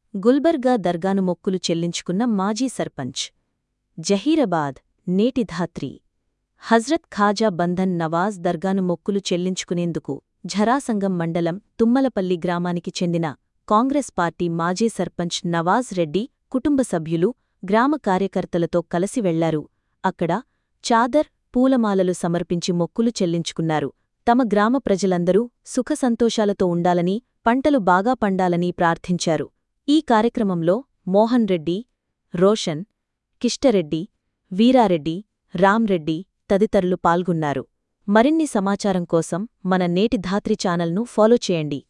గుల్బర్గా దర్గాను మొక్కులు చెల్లించుకున్న మాజీ సర్పంచ్ జహీరాబాద్ నేటి ధాత్రి హజ్రత్ ఖాజా బంధన్ నవాజ్ దర్గాను మొక్కులు చెల్లించుకునేందుకు ఝరాసంగం మండలం తుమ్మలపల్లి గ్రామానికి చెందిన కాంగ్రెస్ పార్టీ మాజీ సర్పంచ్ నవాజ్ రెడ్డి కుటుంబ సభ్యులు గ్రామ కార్యకర్తలతో కలిసి వెళ్లారు అక్కడ చాదర్ పూలమాలలు సమర్పించి మొక్కులు చెల్లించుకున్నారు తమ గ్రామ ప్రజలందరూ సుఖసంతోషాలతో ఉండాలని పంటలు బాగా పండాలని ప్రార్థించారు ఈ కార్యక్రమంలో మోహన్ రెడ్డి రోషన్ కిష్టరెడ్డి వీరారెడ్డి రామ్రెడ్డి తదితరులు పాల్గొన్నారు మరిన్ని సమాచారం కోసం మన నేటి ధాత్రి ఛానల్ను ఫాలో చేయండి